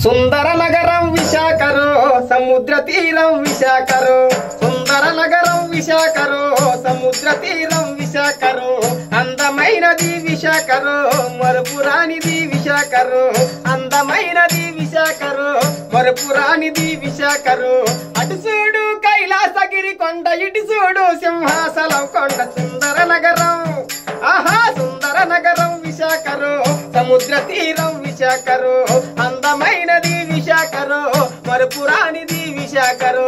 సుందర నగరం విశాఖరు సముద్ర తీరం విశాఖరు సుందర నగరం విశాఖరు సముద్ర తీరం విశాఖరు అందమైనది విశాఖరు మరుపురానిది విశాఖరు అందమైనది విశాఖరు మరుపురానిది విశాఖరు అటు చూడు కైలాసగిరి కొండ ఇటు చూడు సింహాసలం కొండ సుందర నగరం ఆహా సుందర నగరం విశాఖరు సముద్ర తీరం విశాఖరు అందమైనది విశాఖరు మరుపురానిది విశాఖరు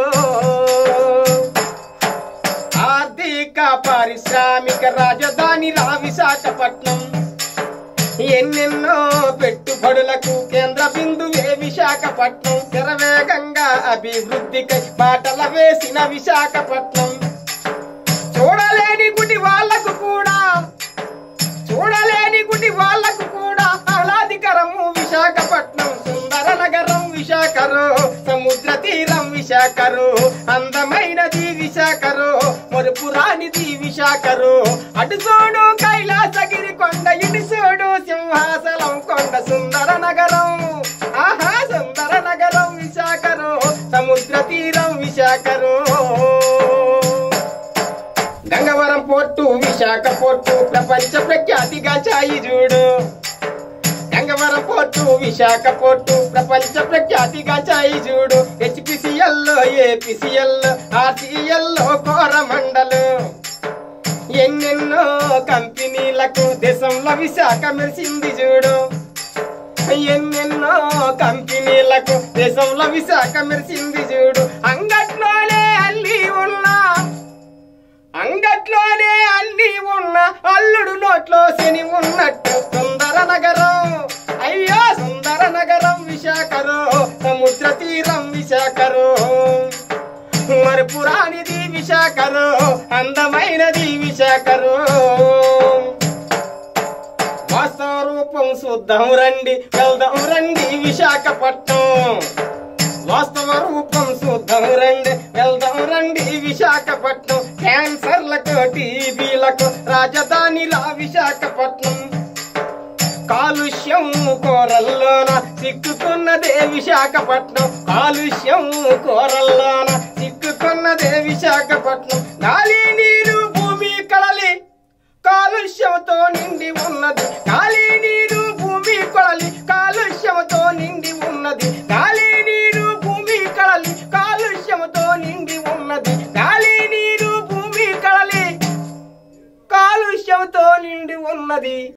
ఆర్థిక పారిశ్రామిక రాజధాని రా విశాఖపట్నం ఎన్నెన్నో పెట్టుబడులకు కేంద్ర బిందువే విశాఖపట్నం శరవేగంగా అభివృద్ధికై బాటల వేసిన విశాఖపట్నం చూడలేని గుడి వాళ్లకు కూడా చూడలేని గుడి వాళ్లకు కూడా ఆహ్లాదికరము విశాఖపట్నం సుందర నగరం విశాఖరు సముద్ర తీరం విశాఖరు అందమైనది విశాఖరు మరుపురానిది విశాఖరు అటు చూడు కైలాసగిరి కొండ ఇటు చూడు సింహాసలం కొండ సుందర నగరం ఆహా సుందర నగరం విశాఖరు సముద్ర తీరం విశాఖరు గంగవరం పోర్టు విశాఖ పోర్టు ప్రపంచ ప్రఖ్యాతిగా చాయి చూడు గంగవరం పోర్టు విశాఖ పోర్టు ప్రపంచ ప్రఖ్యాతిగా చాయి చూడు హెచ్పిసిఎల్ ఏపీసీఎల్ ఆర్సీఎల్ కోరమండలు ఎన్నెన్నో కంపెనీలకు దేశంలో విశాఖ మెరిసింది చూడు ఎన్నెన్నో కంపెనీలకు దేశంలో విశాఖ మెరిసింది చూడు అంగట్లోనే అల్లి ఉన్నా అంగట్లోనే అల్లి ఉన్న అల్లుడు నోట్లో శని ఉన్నట్టు సుందర నగరం అయ్యో సుందర నగరం విశాఖరు సముద్ర తీరం విశాఖరు మరుపురానిది విశాఖరు అందమైనది విశాఖరు వాస్తవ రూపం చూద్దాం రండి వెళ్దాం రండి విశాఖపట్నం వాస్తవ రూపం చూద్దాం రండి వెళ్దాం రండి విశాఖపట్నం క్యాన్సర్లకు టీబీలకు రాజధానిలా విశాఖపట్నం కాలుష్యం కూరల్లోన సిక్కుకున్నదే విశాఖపట్నం కాలుష్యం కూరల్లోన సిక్కుకున్నదే విశాఖపట్నం గాలి నీరు భూమి కడలి కాలుష్యంతో నిండి ఉన్నది గాలి నీరు భూమి కొడలి కాలుష్యంతో నిండి ఉన్నది గాలి నీరు భూమి కడలి కాలుష్యంతో నిండి ఉన్నది గాలి నీరు భూమి కడలి కాలుష్యంతో నిండి ఉన్నది